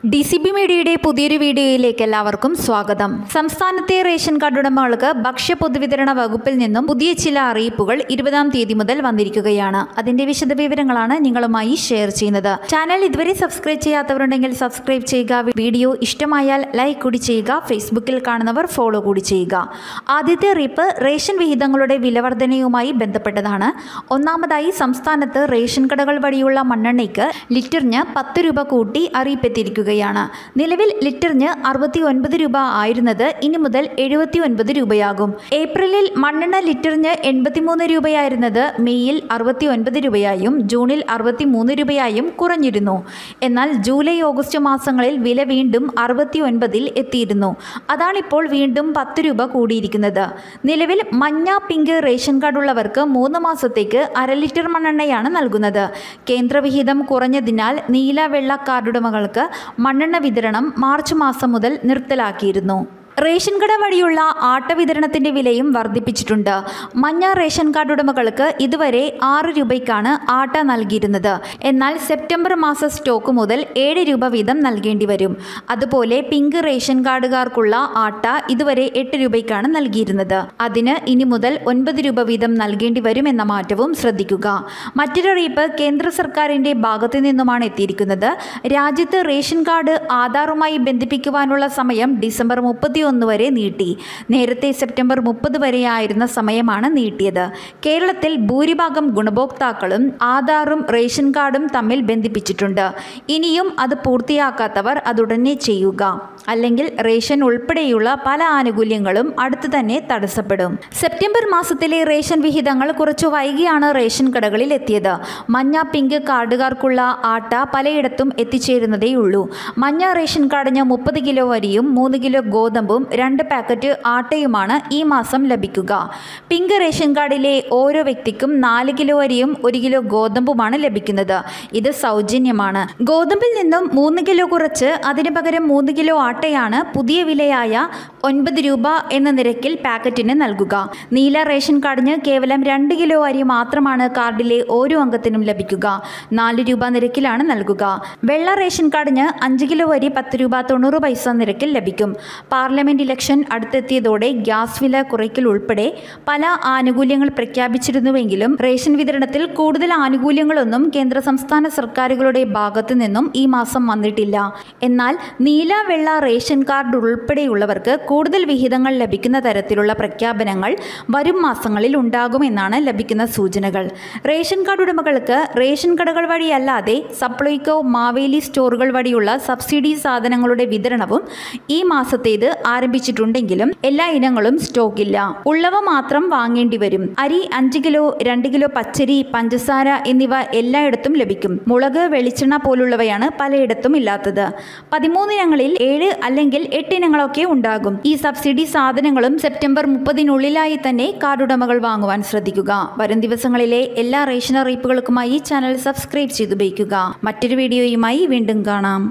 D C B മീഡിയയുടെ പുതിയൊരു വീഡിയോയിലേക്ക് എല്ലാവർക്കും സ്വാഗതം സംസ്ഥാനത്തെ റേഷൻ കാർഡ് ഉടമകൾക്ക് ഭക്ഷ്യ പൊതുവിതരണ വകുപ്പിൽ നിന്നും പുതിയ ചില അറിയിപ്പുകൾ ഇരുപതാം തീയതി മുതൽ വന്നിരിക്കുകയാണ് അതിന്റെ വിശദവിവരങ്ങളാണ് നിങ്ങളുമായി ഷെയർ ചെയ്യുന്നത് ചാനൽ ഇതുവരെ സബ്സ്ക്രൈബ് ചെയ്യാത്തവരുണ്ടെങ്കിൽ സബ്സ്ക്രൈബ് ചെയ്യുക വീഡിയോ ഇഷ്ടമായാൽ ലൈക്ക് കൂടി ചെയ്യുക ഫേസ്ബുക്കിൽ കാണുന്നവർ ഫോളോ കൂടി ചെയ്യുക ആദ്യത്തെ അറിയിപ്പ് റേഷൻ വിഹിതങ്ങളുടെ വിലവർധനയുമായി ബന്ധപ്പെട്ടതാണ് ഒന്നാമതായി സംസ്ഥാനത്ത് റേഷൻ കടകൾ വഴിയുള്ള മണ്ണെണ്ണയ്ക്ക് ലിറ്ററിന് പത്ത് രൂപ കൂട്ടി അറിയിപ്പെത്തിയിരിക്കുകയാണ് നിലവിൽ ലിറ്ററിന് അറുപത്തി ഒൻപത് രൂപ ആയിരുന്നത് ഇനി മുതൽ എഴുപത്തി ഒൻപത് രൂപയാകും ഏപ്രിലിൽ മണ്ണെണ്ണ ലിറ്ററിന് എൺപത്തിമൂന്ന് രൂപയായിരുന്നത് മെയ്യിൽ അറുപത്തി ഒൻപത് രൂപയായും ജൂണിൽ അറുപത്തി മൂന്ന് രൂപയായും കുറഞ്ഞിരുന്നു എന്നാൽ ജൂലൈ ഓഗസ്റ്റ് മാസങ്ങളിൽ വില വീണ്ടും അറുപത്തി ഒൻപതിൽ എത്തിയിരുന്നു അതാണിപ്പോൾ വീണ്ടും പത്ത് രൂപ കൂടിയിരിക്കുന്നത് നിലവിൽ മഞ്ഞ പിങ്ക് റേഷൻ കാർഡുള്ളവർക്ക് മൂന്ന് മാസത്തേക്ക് അര ലിറ്റർ മണ്ണെണ്ണയാണ് നൽകുന്നത് കേന്ദ്രവിഹിതം കുറഞ്ഞതിനാൽ നീല വെള്ള കാർഡുടമകൾക്ക് മണ്ണെണ്ണ വിതരണം മാർച്ച് മാസം മുതൽ നിർത്തലാക്കിയിരുന്നു റേഷൻ കട വഴിയുള്ള ആട്ട വിതരണത്തിന്റെ വിലയും വർദ്ധിപ്പിച്ചിട്ടുണ്ട് മഞ്ഞ റേഷൻ കാർഡ് ഉടമകൾക്ക് ഇതുവരെ ആറ് രൂപയ്ക്കാണ് ആട്ട നൽകിയിരുന്നത് എന്നാൽ സെപ്റ്റംബർ മാസ സ്റ്റോക്ക് മുതൽ ഏഴ് രൂപ വീതം നൽകേണ്ടി വരും അതുപോലെ പിങ്ക് റേഷൻ കാർഡുകാർക്കുള്ള ആട്ട ഇതുവരെ എട്ട് രൂപയ്ക്കാണ് നൽകിയിരുന്നത് അതിന് ഇനി മുതൽ ഒൻപത് രൂപ വീതം നൽകേണ്ടി വരും എന്ന മാറ്റവും ശ്രദ്ധിക്കുക മറ്റൊരു അറിയിപ്പ് കേന്ദ്ര സർക്കാരിന്റെ ഭാഗത്തു നിന്നുമാണ് എത്തിയിരിക്കുന്നത് രാജ്യത്ത് റേഷൻ കാർഡ് ആധാറുമായി ബന്ധിപ്പിക്കുവാനുള്ള സമയം ഡിസംബർ മുപ്പത്തി ഒന്ന് വരെ നീട്ടി നേരത്തെ സെപ്റ്റംബർ മുപ്പത് വരെയായിരുന്ന സമയമാണ് നീട്ടിയത് കേരളത്തിൽ ഭൂരിഭാഗം ഗുണഭോക്താക്കളും ആധാറും റേഷൻ കാർഡും തമ്മിൽ ബന്ധിപ്പിച്ചിട്ടുണ്ട് ഇനിയും അത് പൂർത്തിയാക്കാത്തവർ അതുടനെ ചെയ്യുക അല്ലെങ്കിൽ റേഷൻ ഉൾപ്പെടെയുള്ള പല ആനുകൂല്യങ്ങളും അടുത്തു തന്നെ തടസ്സപ്പെടും സെപ്റ്റംബർ മാസത്തിലെ റേഷൻ വിഹിതങ്ങൾ കുറച്ചു വൈകിയാണ് റേഷൻ കടകളിൽ എത്തിയത് മഞ്ഞ പിങ്ക് കാർഡുകാർക്കുള്ള ആട്ട പലയിടത്തും എത്തിച്ചേരുന്നതേയുള്ളൂ മഞ്ഞ റേഷൻ കാർഡിന് മുപ്പത് കിലോ അരിയും മൂന്ന് കിലോ ഗോതമ്പും രണ്ട് പാക്കറ്റ് ആട്ടയുമാണ് ഈ മാസം ലഭിക്കുക പിങ്ക് റേഷൻ കാർഡിലെ ഓരോ വ്യക്തിക്കും നാല് കിലോ അരിയും ഒരു കിലോ ഗോതമ്പുമാണ് ലഭിക്കുന്നത് ഇത് സൗജന്യമാണ് ഗോതമ്പിൽ നിന്നും മൂന്ന് കിലോ കുറച്ച് അതിന് പകരം മൂന്ന് കിലോ ആട്ടയാണ് പുതിയ വിലയായ ഒൻപത് രൂപ എന്ന നിരക്കിൽ പാക്കറ്റിന് നൽകുക നീല റേഷൻ കാർഡിന് കേവലം രണ്ട് കിലോ അരി മാത്രമാണ് കാർഡിലെ ഓരോ അംഗത്തിനും ലഭിക്കുക നാല് രൂപ നിരക്കിലാണ് നൽകുക വെള്ള റേഷൻ കാർഡിന് അഞ്ച് കിലോ അരി പത്ത് രൂപ തൊണ്ണൂറ് പൈസ നിരക്കിൽ ലഭിക്കും പാർലമെന്റ് ഇലക്ഷൻ അടുത്തെത്തിയതോടെ ഗ്യാസ് വില കുറയ്ക്കൽ ഉൾപ്പെടെ പല ആനുകൂല്യങ്ങൾ പ്രഖ്യാപിച്ചിരുന്നുവെങ്കിലും റേഷൻ വിതരണത്തിൽ കൂടുതൽ ആനുകൂല്യങ്ങളൊന്നും കേന്ദ്ര സംസ്ഥാന സർക്കാരുകളുടെ ഭാഗത്തു നിന്നും ഈ മാസം വന്നിട്ടില്ല എന്നാൽ നീല വെള്ള റേഷൻ കാർഡ് ഉൾപ്പെടെയുള്ളവർക്ക് കൂടുതൽ വിഹിതങ്ങൾ ലഭിക്കുന്ന തരത്തിലുള്ള പ്രഖ്യാപനങ്ങൾ വരും മാസങ്ങളിൽ ഉണ്ടാകുമെന്നാണ് ലഭിക്കുന്ന സൂചനകൾ റേഷൻ കാർഡ് ഉടമകൾക്ക് റേഷൻ കടകൾ വഴിയല്ലാതെ സപ്ലൈകോ മാവേലി സ്റ്റോറുകൾ വഴിയുള്ള സബ്സിഡി സാധനങ്ങളുടെ വിതരണവും ഈ മാസത്തേത് ആരംഭിച്ചിട്ടുണ്ടെങ്കിലും എല്ലാ ഇനങ്ങളും സ്റ്റോക്കില്ല ഉള്ളവ മാത്രം വാങ്ങേണ്ടി വരും അരി അഞ്ച് കിലോ രണ്ട് കിലോ പച്ചരി പഞ്ചസാര എന്നിവ എല്ലായിടത്തും ലഭിക്കും മുളക് വെളിച്ചെണ്ണ പോലുള്ളവയാണ് പലയിടത്തും ഇല്ലാത്തത് പതിമൂന്ന് ഇനങ്ങളിൽ ഏഴ് അല്ലെങ്കിൽ എട്ട് ഇനങ്ങളൊക്കെ ഉണ്ടാകും ഈ സബ്സിഡി സാധനങ്ങളും സെപ്റ്റംബർ മുപ്പതിനുള്ളിലായി തന്നെ കാർഡുടമകൾ വാങ്ങുവാൻ ശ്രദ്ധിക്കുക വരും ദിവസങ്ങളിലെ എല്ലാ റേഷൻ അറിയിപ്പുകൾക്കുമായി ചാനൽ സബ്സ്ക്രൈബ് ചെയ്തു ഉപയോഗിക്കുക മറ്റൊരു വീഡിയോയുമായി വീണ്ടും കാണാം